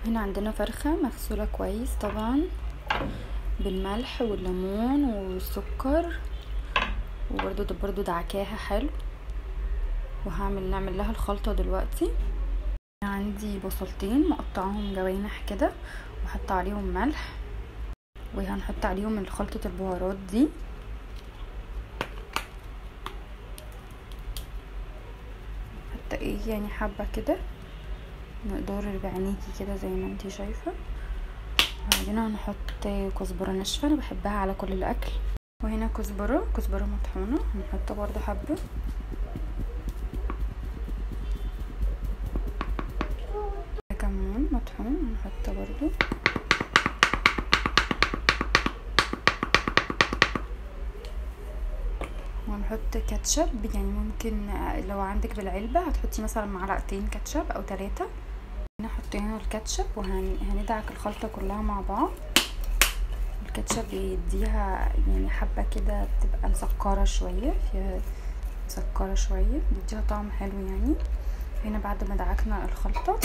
هنا عندنا فرخة مغسولة كويس طبعا بالملح والليمون والسكر وبرضو ده برضو دعكاها حلو وهعمل نعمل لها الخلطة دلوقتي عندي بصلتين مقطعهم جوانح كده وحط عليهم ملح وهنحط عليهم خلطة البهارات دي حتى ايه يعني حبة كده مقدار بعينيكي كده زي ما انتي شايفة بعدين هنحط كزبرة ناشفة انا بحبها على كل الاكل وهنا كزبرة كزبرة مطحونة هنحط برضو حبة كمون مطحون هنحط برضو وهنحط كاتشب يعني ممكن لو عندك بالعلبة هتحطي مثلا معلقتين كاتشب او ثلاثة هنا حطينا الكاتشب وهندعك الخلطة كلها مع بعض الكاتشب بيديها يعني حبة كده بتبقى مسكرة شوية فيها مسكرة شوية بيديها طعم حلو يعني هنا بعد ما دعكنا الخلطة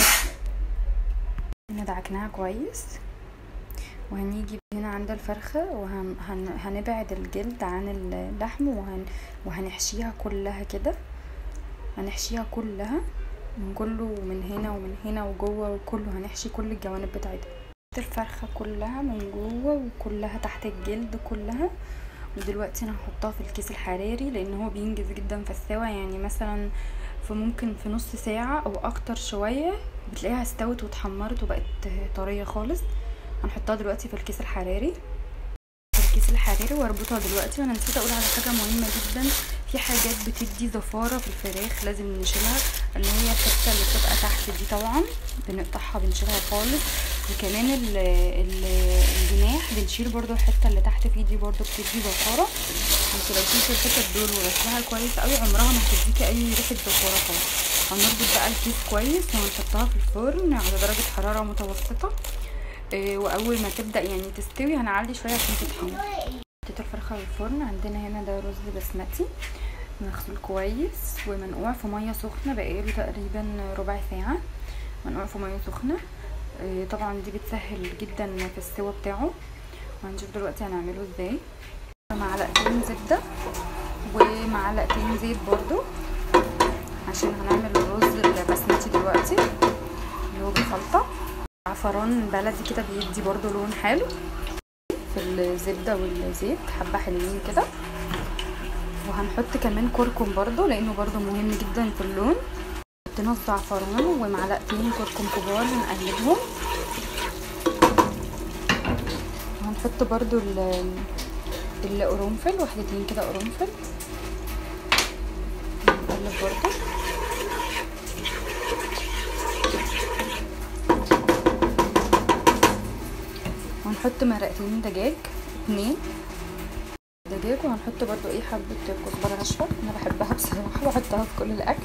هنا دعكناها كويس وهنيجي هنا عند الفرخة وهنبعد الجلد عن اللحم وهن وهنحشيها كلها كده هنحشيها كلها من كله ومن هنا ومن هنا وجوه وكله هنحشي كل الجوانب بتاعتها الفرخة كلها من جوه وكلها تحت الجلد كلها ودلوقتي انا هحطها في الكيس الحراري لان هو بينجز جدا في السوا يعني مثلا في ممكن في نص ساعة او اكتر شوية بتلاقيها استوت واتحمرت وبقت طرية خالص هنحطها دلوقتي في الكيس الحراري في الكيس الحراري واربطها دلوقتي وانا نسيت اقول على حاجة مهمة جدا في حاجات بتدي زفارة في الفراخ لازم نشيلها اللي هي الحتة اللي بتبقى تحت دي طبعا بنقطعها بنشيلها خالص وكمان ال ال الجناح بنشيل برضو الحتة اللي تحت فيه دي برضو بتدي زفارة انت لو شلتي الحتة دول ورسلها كويس قوي عمرها ما هتديكي اي ريحة زفارة خالص هنربط بقى الكيس كويس وهنحطها في الفرن على درجة حرارة متوسطة اه واول ما تبدأ يعني تستوي هنعلي شوية عشان تتحمر حطيت الفرخة في الفرن عندنا هنا ده رز بسمتي مغسول كويس ومنقوع في ميه سخنه بقاله تقريبا ربع ساعه منقوع في ميه سخنه اه طبعا دي بتسهل جدا في السوا بتاعه وهنشوف دلوقتي هنعمله ازاي معلقتين زبده ومعلقتين زيت برضو عشان هنعمل الرز البسمتي دلوقتي اللي هو بالخلطه عفران بلدي كده بيدي برضو لون حلو في الزبده والزيت حبه حلوين كده وهنحط كمان كركم برضو لانه برضو مهم جدا في اللون حط نص زعفران ومعلقتين كركم كبار هنقلبهم وهنحط برضو القرنفل واحدتين كده قرنفل نقلب برضو وهنحط مرقتين دجاج اتنين دجاج وهنحط برضو ايه حبة كزبرة ناشفة انا بحبها بصراحة بحطها في كل الاكل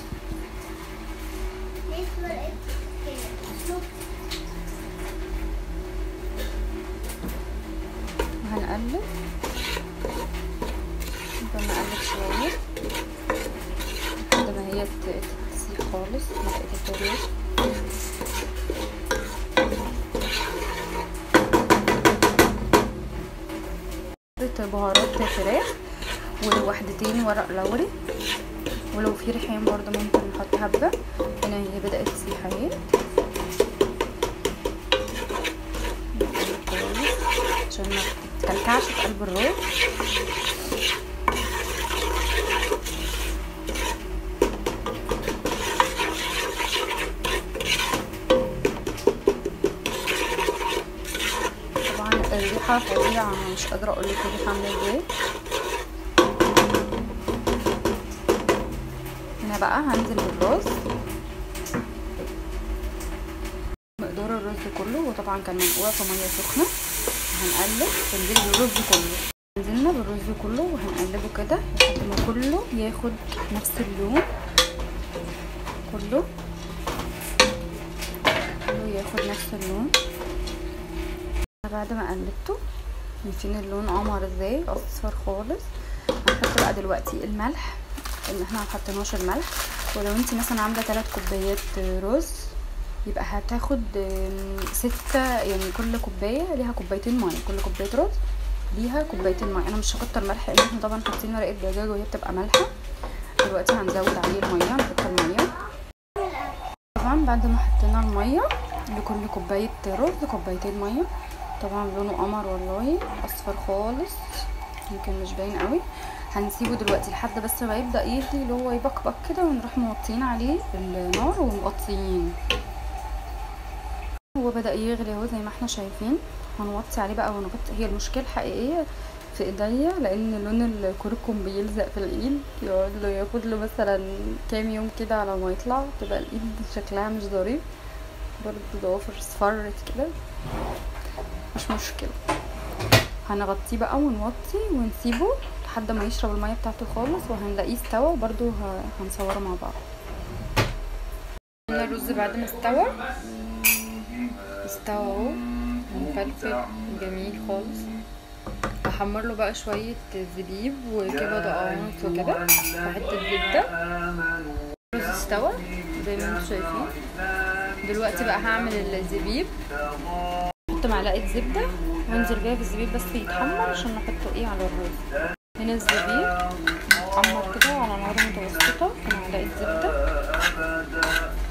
وهنقلب نفضل نقلب شوية لحد ما هي تسيح خالص مرقة الدجاج بهارات فراخ وواحدتين ورق لوري ولو في ريحان برضو ممكن نحط حبة هنا هي بدأت تسيح اهي عشان ما تتكلكعش في قلب الرز طبعا الريحة فظيعة مش قادرة اقول لك الريحة عاملة ازاي هنا بقى هنزل بالرز مقدار الرز كله وطبعا كان منقوع في ميه سخنه هنقلب تنزلي بالرز كله نزلنا بالرز كله وهنقلبه كده لحد ما كله ياخد نفس اللون كله كله ياخد نفس اللون بعد ما قلبته شايفين اللون قمر ازاي اصفر خالص هنحط بقى دلوقتي الملح ان احنا محطيناش الملح ولو انت مثلا عامله 3 كوبايات رز يبقى هتاخد آم، ستة يعني كل كوباية ليها كوبايتين مية كل كوباية رز ليها كوبايتين مية انا مش هكتر ملح لان احنا طبعا حاطين ورقة دجاج وهي بتبقى مالحة دلوقتي هنزود عليه المية نحط المية طبعا بعد ما حطينا المية لكل كوباية رز كوبايتين مية طبعا لونه قمر والله اصفر خالص يمكن مش باين قوي هنسيبه دلوقتي لحد بس ما يبدا يغلي اللي هو يبقبق كده ونروح موطين عليه النار ومغطيين هو بدا يغلي اهو زي ما احنا شايفين هنوطي عليه بقى ونغطي هي المشكله الحقيقيه في ايديا لان لون الكركم بيلزق في الايد يقعد له ياخد له مثلا كام يوم كده على ما يطلع تبقى الايد شكلها مش ظريف برضه ضوافر اصفرت كده مش مشكله هنغطيه بقى ونوطي ونسيبه لحد ما يشرب الميه بتاعته خالص وهنلاقيه استوى وبرده هنصوره مع بعض الرز بعد ما استوى استوى اهو مفلفل جميل خالص هحمر له بقى شويه زبيب وكبد قوانص وكده وحته زبده الرز استوى زي ما انتم شايفين دلوقتي بقى هعمل الزبيب احط معلقه زبده وانزل بيها بالزبيب بس يتحمر عشان نحطه ايه على الرز هنا الزبيب يتحمر كده على نار متوسطه في معلقه زبده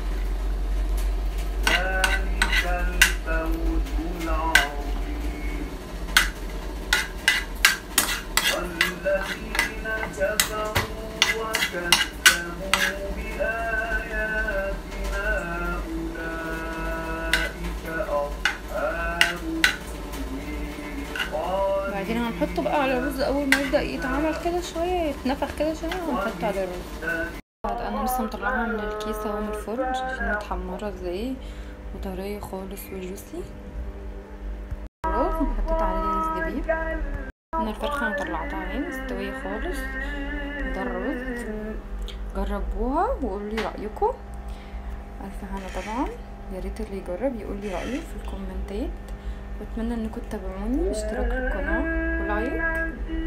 والذين كفروا وكذبوا بآياتنا أولئك أصحاب السبيل وبعدين هنحطه بقى على الرز اول ما يبدا يتعمل كده شويه يتنفخ كده شويه ونحطه على الرز بعد انا لسه مطلعاها من الكيس اهو من الفرن شايفين متحمره ازاي وطريه خالص وجوسي الرز وحطيت عليه الزبيب انا الفرخه انا طلعتها اهي مستويه خالص ده الرز جربوها وقولوا لي رايكم الف هنا طبعا يا ريت اللي يجرب يقول لي رايه في الكومنتات واتمنى انكم تتابعوني باشتراك في القناه ولايك